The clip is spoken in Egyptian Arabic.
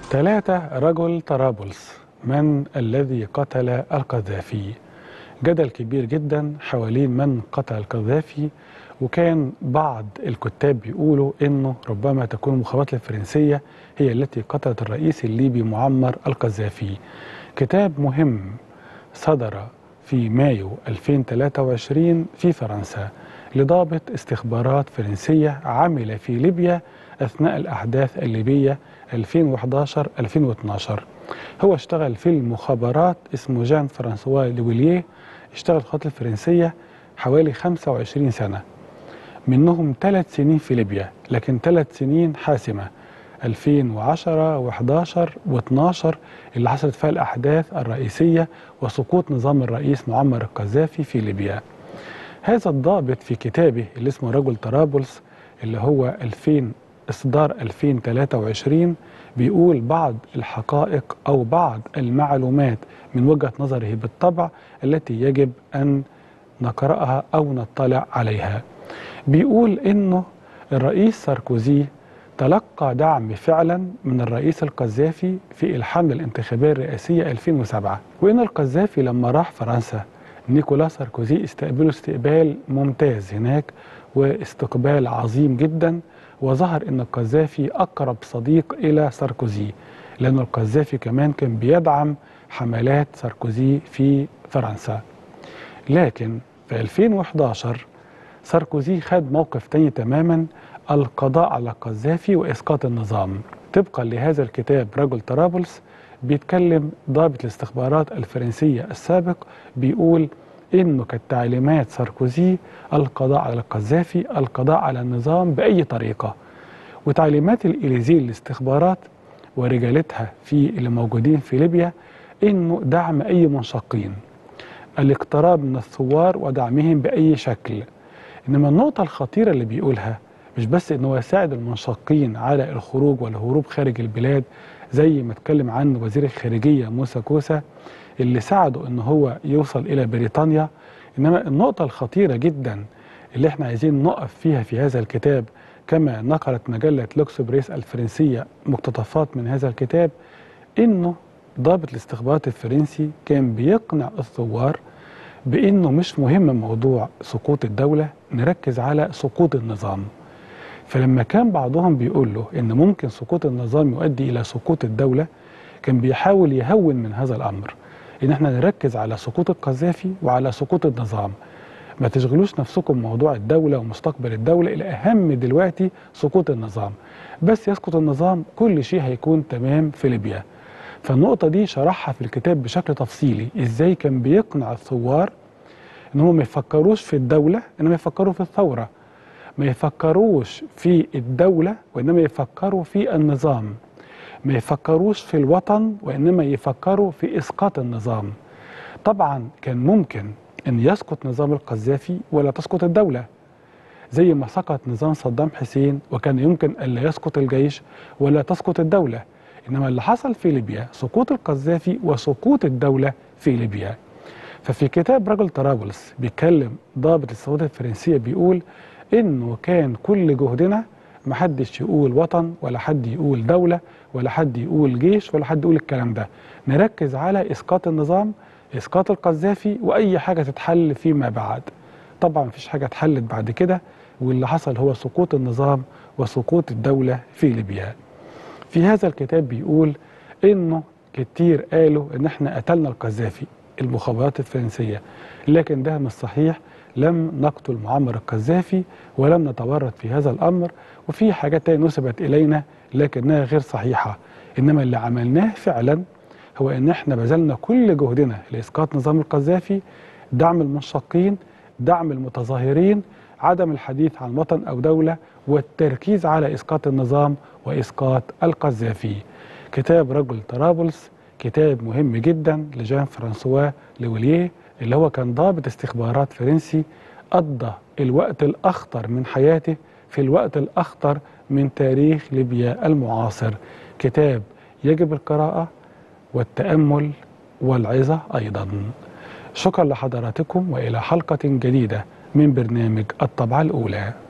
ثلاثة رجل طرابلس من الذي قتل القذافي جدل كبير جدا حوالين من قتل القذافي وكان بعض الكتاب بيقولوا انه ربما تكون المخابرات الفرنسيه هي التي قتلت الرئيس الليبي معمر القذافي. كتاب مهم صدر في مايو 2023 في فرنسا لضابط استخبارات فرنسيه عمل في ليبيا اثناء الاحداث الليبيه 2011 2012. هو اشتغل في المخابرات اسمه جان فرانسوا لويليه اشتغل في الخطوط الفرنسيه حوالي 25 سنه منهم ثلاث سنين في ليبيا لكن ثلاث سنين حاسمة 2010 و11 و12 اللي حصلت فيها الأحداث الرئيسية وسقوط نظام الرئيس معمر القذافي في ليبيا هذا الضابط في كتابه اللي اسمه رجل طرابلس اللي هو 2000 إصدار 2023 بيقول بعض الحقائق أو بعض المعلومات من وجهة نظره بالطبع التي يجب أن نقرأها أو نطلع عليها بيقول انه الرئيس ساركوزي تلقى دعم فعلا من الرئيس القذافي في الحمله الانتخابيه الرئاسيه 2007 وان القذافي لما راح فرنسا نيكولا ساركوزي استقبله استقبال ممتاز هناك واستقبال عظيم جدا وظهر ان القذافي اقرب صديق الى ساركوزي لان القذافي كمان كان بيدعم حملات ساركوزي في فرنسا لكن في 2011 ساركوزي خد موقف تاني تماما القضاء على القذافي واسقاط النظام طبقا لهذا الكتاب رجل طرابلس بيتكلم ضابط الاستخبارات الفرنسيه السابق بيقول انه كانت تعليمات ساركوزي القضاء على القذافي القضاء على النظام باي طريقه وتعليمات الاليزيه للاستخبارات ورجالتها في اللي موجودين في ليبيا انه دعم اي منشقين الاقتراب من الثوار ودعمهم باي شكل انما النقطه الخطيره اللي بيقولها مش بس ان هو يساعد المنشقين على الخروج والهروب خارج البلاد زي ما اتكلم عنه وزير الخارجيه موسى كوسا اللي ساعده ان هو يوصل الى بريطانيا انما النقطه الخطيره جدا اللي احنا عايزين نقف فيها في هذا الكتاب كما نقلت مجله لوكسبريس الفرنسيه مقتطفات من هذا الكتاب انه ضابط الاستخبارات الفرنسي كان بيقنع الثوار بانه مش مهم موضوع سقوط الدوله نركز على سقوط النظام فلما كان بعضهم بيقول له ان ممكن سقوط النظام يؤدي الى سقوط الدوله كان بيحاول يهون من هذا الامر ان احنا نركز على سقوط القذافي وعلى سقوط النظام ما تشغلوش نفسكم موضوع الدوله ومستقبل الدوله الاهم دلوقتي سقوط النظام بس يسقط النظام كل شيء هيكون تمام في ليبيا فالنقطة دي شرحها في الكتاب بشكل تفصيلي ازاي كان بيقنع الثوار ان هم ما يفكروش في الدولة انما يفكروا في الثورة ما يفكروش في الدولة وانما يفكروا في النظام ما يفكروش في الوطن وانما يفكروا في اسقاط النظام طبعا كان ممكن ان يسقط نظام القذافي ولا تسقط الدولة زي ما سقط نظام صدام حسين وكان يمكن الا يسقط الجيش ولا تسقط الدوله انما اللي حصل في ليبيا سقوط القذافي وسقوط الدوله في ليبيا ففي كتاب رجل طرابلس بيتكلم ضابط الثورات الفرنسيه بيقول انه كان كل جهدنا محدش يقول وطن ولا حد يقول دوله ولا حد يقول جيش ولا حد يقول الكلام ده نركز على اسقاط النظام اسقاط القذافي واي حاجه تتحل فيما بعد طبعا مفيش حاجه اتحلت بعد كده واللي حصل هو سقوط النظام وسقوط الدوله في ليبيا في هذا الكتاب بيقول انه كتير قالوا ان احنا قتلنا القذافي المخابرات الفرنسيه لكن ده مش صحيح لم نقتل معمر القذافي ولم نتورط في هذا الامر وفي حاجات تانية نسبت الينا لكنها غير صحيحه انما اللي عملناه فعلا هو ان احنا بذلنا كل جهدنا لاسقاط نظام القذافي دعم المنشقين دعم المتظاهرين عدم الحديث عن وطن او دوله والتركيز على اسقاط النظام واسقاط القذافي. كتاب رجل طرابلس كتاب مهم جدا لجان فرانسوا لويليه اللي هو كان ضابط استخبارات فرنسي قضى الوقت الاخطر من حياته في الوقت الاخطر من تاريخ ليبيا المعاصر. كتاب يجب القراءه والتامل والعظه ايضا. شكرا لحضراتكم والى حلقه جديده من برنامج الطبعه الاولى.